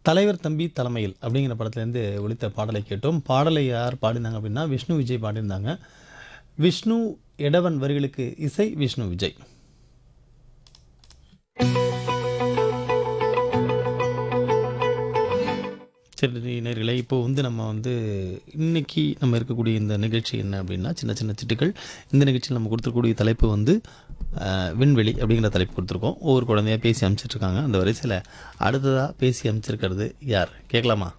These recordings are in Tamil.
தலைவர் தம்பி தலைமையில் அப்படிங்கிற படத்துலேருந்து ஒலித்த பாடலை கேட்டோம் பாடலை யார் பாடினாங்க அப்படின்னா விஷ்ணு விஜய் பாடியிருந்தாங்க விஷ்ணு எடவன் வரிகளுக்கு இசை விஷ்ணு விஜய் சரி நேர்களே இப்போ வந்து நம்ம வந்து இன்னைக்கு நம்ம இருக்கக்கூடிய இந்த நிகழ்ச்சி என்ன அப்படின்னா சின்ன சின்ன சிட்டுகள் இந்த நிகழ்ச்சியில் நம்ம கொடுத்துருக்கூடிய தலைப்பு வந்து அஹ், விண்வெளி அப்படிங்கிற தலைப்பு கொடுத்துருக்கோம் ஒவ்வொரு குழந்தையா பேசி அமைச்சிட்ருக்காங்க அந்த வரிசையில் அடுத்ததாக பேசி அமைச்சிருக்கிறது யார் கேட்கலாமா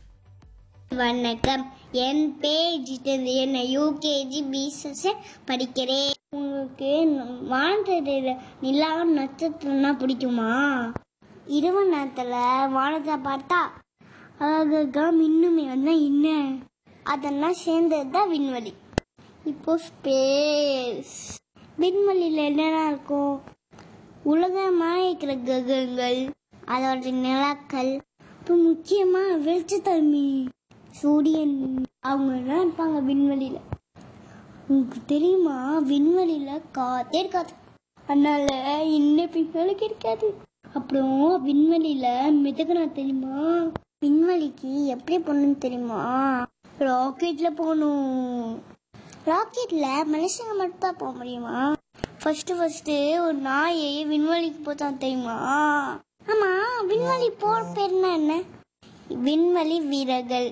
வணக்கம் என் பேர் ஜிதேந்திர நான் யூகேஜி பிஎஸ்எஸ் படிக்கிறேன் உங்களுக்கு வானத்தில் நிலாவும் நட்சத்திரம்னா பிடிக்குமா இரவு நேரத்தில் வானத்தை பார்த்தா அழகா மின்னுமே வந்தா என்ன அதெல்லாம் சேர்ந்தது தான் விண்வெளி இப்போ ஸ்பேஸ் விண்வெளியில் என்னென்ன இருக்கும் உலகமாக இருக்கிற கிரகங்கள் அதோட நிலாக்கள் இப்போ முக்கியமாக வெளிச்சத்தன்மை சூரியன் அவங்க எல்லாம் இருப்பாங்க விண்வெளியில் உங்களுக்கு தெரியுமா விண்வெளியில் காத்தே இருக்காது அதனால இன்னும் பின்னாலுக்கு இருக்காது அப்புறம் விண்வெளியில் மிதக்கணும் தெரியுமா விண்வெளிக்கு எப்படி போகணும்னு தெரியுமா ராக்கெட்ல போகணும் ராக்கெட்ல மனுஷங்க மட்டும் தான் போக முடியுமா ஃபர்ஸ்ட் ஃபர்ஸ்ட் ஒரு நாயை விண்வெளிக்கு போச்சான் தெரியுமா ஆமா விண்வெளி போற பேர்னா என்ன விண்வெளி வீரர்கள்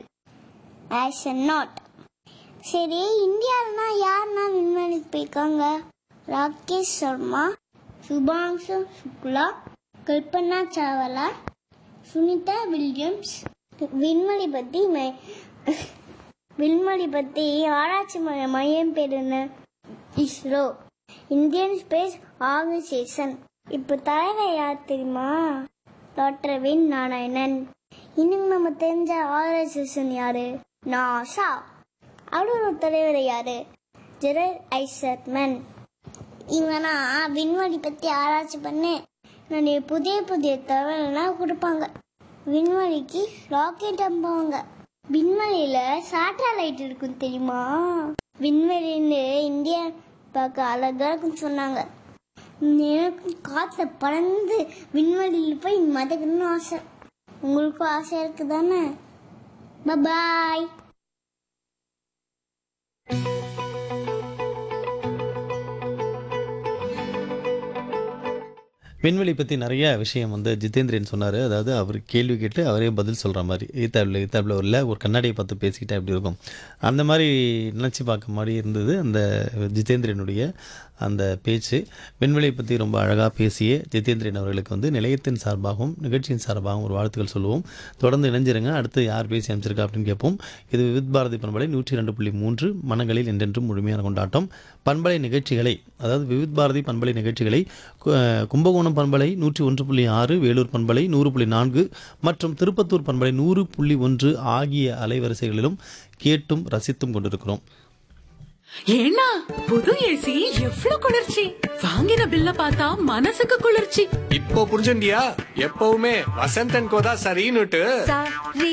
நாட் சரி இந்தியாவில்னா யாருன்னா விண்வெளிக்கு போயிருக்காங்க ராகேஷ் சர்மா சுபாங்ஷு சுக்லா கல்பனா சாவலா சுனிதா வில்லியம்ஸ் விண்வெளி பத்தி மை- விண்வெளி பத்தி ஆராய்ச்சி மைய- மையம் பேர் என்ன இஸ்ரோ இந்தியன் ஸ்பேஸ் ஆர்கனைசேஷன் இப்போ தலைவர் யார் தெரியுமா டாக்டர் வின் நாராயணன் இன்னும் நம்ம தெரிஞ்ச ஆர்கனைசேஷன் யாரு நாசா அவரோட தலைவர் யாரு ஜெரல் ஐசர்மன் இவனா விண்வெளி பத்தி ஆராய்ச்சி பண்ணி நிறைய புதிய புதிய தகவலாம் கொடுப்பாங்க விண்வெளிக்கு ராக்கெட் அனுப்புவாங்க விண்வெளியில சேட்டலைட் இருக்கும் தெரியுமா விண்வெளின்னு இந்தியா பார்க்க அழகா இருக்குன்னு சொன்னாங்க எனக்கும் காத்துல பறந்து விண்வெளியில் போய் மதக்கணும்னு ஆசை உங்களுக்கும் ஆசை இருக்கு தானே பாய் விண்வெளி பற்றி நிறைய விஷயம் வந்து ஜிதேந்திரன் சொன்னார் அதாவது அவர் கேள்வி கேட்டு அவரே பதில் சொல்கிற மாதிரி ஈத்தாப்பில் ஈத்தாப்பில் இல்லை ஒரு கண்ணாடியை பார்த்து பேசிக்கிட்டா எப்படி இருக்கும் அந்த மாதிரி நினச்சி பார்க்க மாதிரி இருந்தது அந்த ஜிதேந்திரனுடைய அந்த பேச்சு விண்வெளியை பற்றி ரொம்ப அழகாக பேசிய ஜிதேந்திரன் அவர்களுக்கு வந்து நிலையத்தின் சார்பாகவும் நிகழ்ச்சியின் சார்பாகவும் ஒரு வாழ்த்துக்கள் சொல்லுவோம் தொடர்ந்து இணைஞ்சிருங்க அடுத்து யார் பேசி அமைச்சிருக்கா அப்படின்னு கேட்போம் இது வித் பாரதி பண்பலை நூற்றி ரெண்டு புள்ளி மூன்று மனங்களில் என்றென்றும் முழுமையான கொண்டாட்டம் பண்பலை நிகழ்ச்சிகளை அதாவது விவித் பாரதி பண்பலை நிகழ்ச்சிகளை கு- கும்பகோணம் பண்பலை நூற்றி ஒன்று புள்ளி ஆறு வேலூர் பண்பலை நூறு புள்ளி நான்கு மற்றும் திருப்பத்தூர் பண்பலை நூறு புள்ளி ஒன்று ஆகிய அலைவரிசைகளிலும் கேட்டும் ரசித்தும் கொண்டிருக்கிறோம் ஏன்னா புது ஏசி எவ்வளவு குளிர்ச்சி வாங்கின பில்ல பார்த்தா மனசுக்கு குளிர்ச்சி இப்போ புரிஞ்சுண்டியா எப்பவுமே வசந்தன் கோதா சரின்னுட்டு சரி